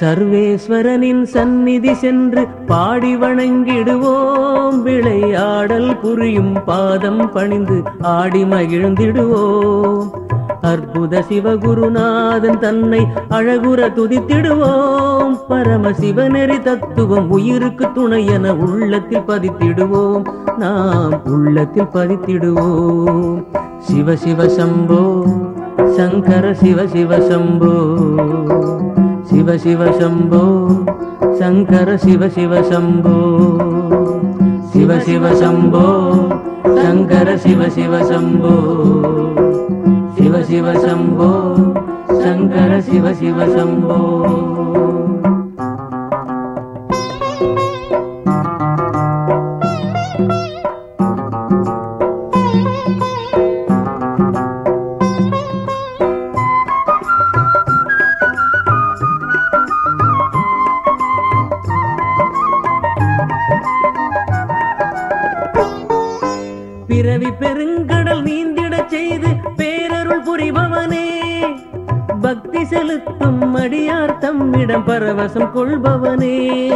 சர்வேஸ்வரனின் சந்நிதி சென்று பாடி வணங்கிடுவோம் விளையாடல் புரியும் பாதம் பணிந்து ஆடி மகிழ்ந்திடுவோம் அற்புத சிவகுருநாதன் தன்னை அழகுற துதித்திடுவோம் பரமசிவநெறி தத்துவம் உயிருக்கு துணை என உள்ளத்தில் பதித்திடுவோம் நாம் உள்ளத்தில் பதித்திடுவோம் சிவ சிவ சம்போ சங்கர சிவ சிவ சம்போ சிவ சிவ சம்போ சங்கர சிவ சிவ சம்போ சிவ சிவ சம்போ சங்கர சிவ சிவ சம்போ சிவ சிவ சம்போ சங்கர சிவ சிவ சம்போ பிறவி பெருங்கடல் நீந்திடச் செய்து பேரருள் புரிபவனே பக்தி செலுத்தும் அடியார் தம்மிடம் பரவசம் கொள்பவனே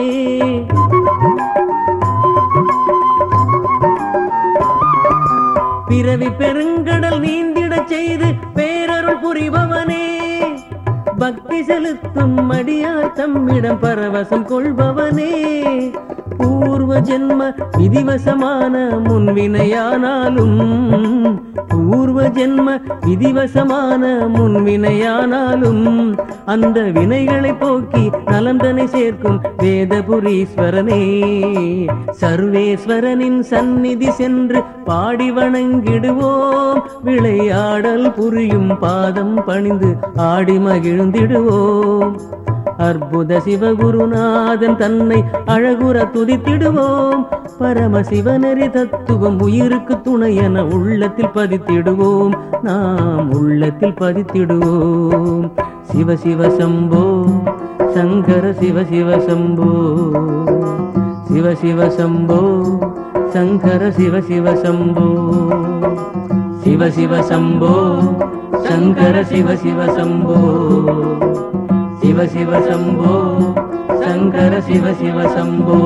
பிறவி பெருங்கடல் நீந்திடச் செய்து பேரருள் புரிபவனே பக்தி செலுத்தும் அடியார் தம்மிடம் பரவசம் கொள்பவனே பூர்வ ஜென்ம விதிவசமான முன்வினையானாலும் பூர்வ ஜென்ம விதிவசமான முன்வினையானாலும் அந்த வினைகளை போக்கி நலந்தனை சேர்க்கும் வேதபுரீஸ்வரனே சர்வேஸ்வரனின் சந்நிதி சென்று பாடி வணங்கிடுவோம் விளையாடல் புரியும் பாதம் பணிந்து ஆடி மகிழ்ந்திடுவோம் அற்புத சிவகுருநாதன் தன்னை அழகுற துதித்திடுவோம் பரமசிவனரி தத்துவம் உயிருக்கு துணை என உள்ளத்தில் பதித்திடுவோம் நாம் உள்ளத்தில் பதித்திடுவோம் சிவ சிவ சம்போ சங்கர சிவ சிவ சம்போ சிவ சிவ சம்போ சங்கர சிவ சிவ சம்போ சிவ சிவ சம்போ சங்கர சிவ சிவ சம்போ சிவ சிவ சம்போ சங்கர சிவ சிவ சம்போ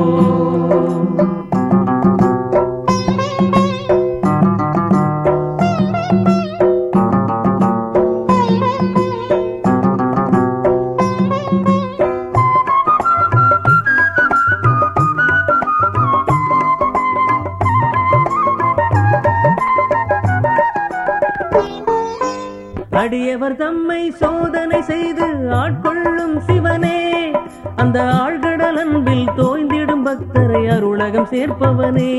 அடியவர் தம்மை சோதனை செய்து ஆட்கொள்ளும் சிவனே அந்த ஆழ்கடல் அன்பில் தோய்ந்திடும் பக்தரை அருளகம் சேர்ப்பவனே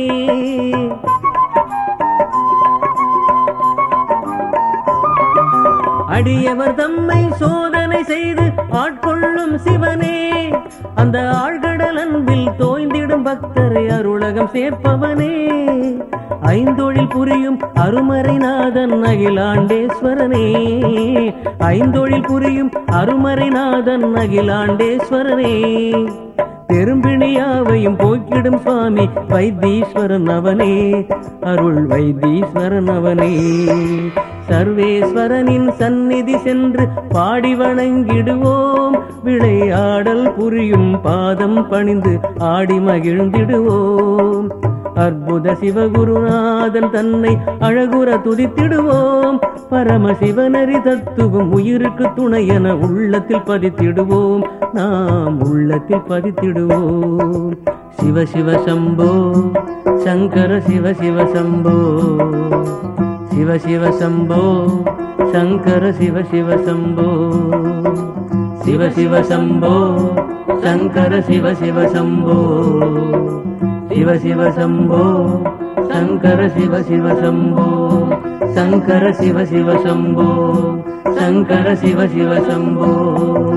அடியவர் தம்மை சோதனை செய்து ஆட்கொள்ளும் சிவனே அந்த ஆழ்கடல் அன்பில் தோய்ந்திடும் பக்தரை அருளகம் சேர்ப்பவனே ஐந்தொழில் புரியும் அருமறைநாதன் அகிலாண்டேஸ்வரனே ஐந்தொழில் புரியும் அருமறைநாதன் அகிலாண்டேஸ்வரனே பெரும்பிணியாவையும் போக்கிடும் சுவாமி வைத்தீஸ்வரன் அவனே அருள் வைத்தீஸ்வரன் அவனே சர்வேஸ்வரனின் சந்நிதி சென்று பாடி வணங்கிடுவோம் விளையாடல் புரியும் பாதம் பணிந்து ஆடி மகிழ்ந்திடுவோம் அற்புத சிவகுருநாதன் தன்னை அழகுற துதித்திடுவோம் பரமசிவனரி தத்துவம் உயிருக்கு துணை என உள்ளத்தில் பதித்திடுவோம் நாம் உள்ளத்தில் பதித்திடுவோம் சிவ சிவ சம்போ சங்கர சிவ சிவ சம்போ சிவ சிவ சம்போ சங்கர சிவ சிவ சம்போ சிவ சிவ சம்போ சங்கர சிவ சிவ சம்போ சிவ சிவ சம்போ சங்கர சிவ சிவ சம்போ சங்கர சிவ சிவ சம்போ சங்கர சிவ சிவ சம்போ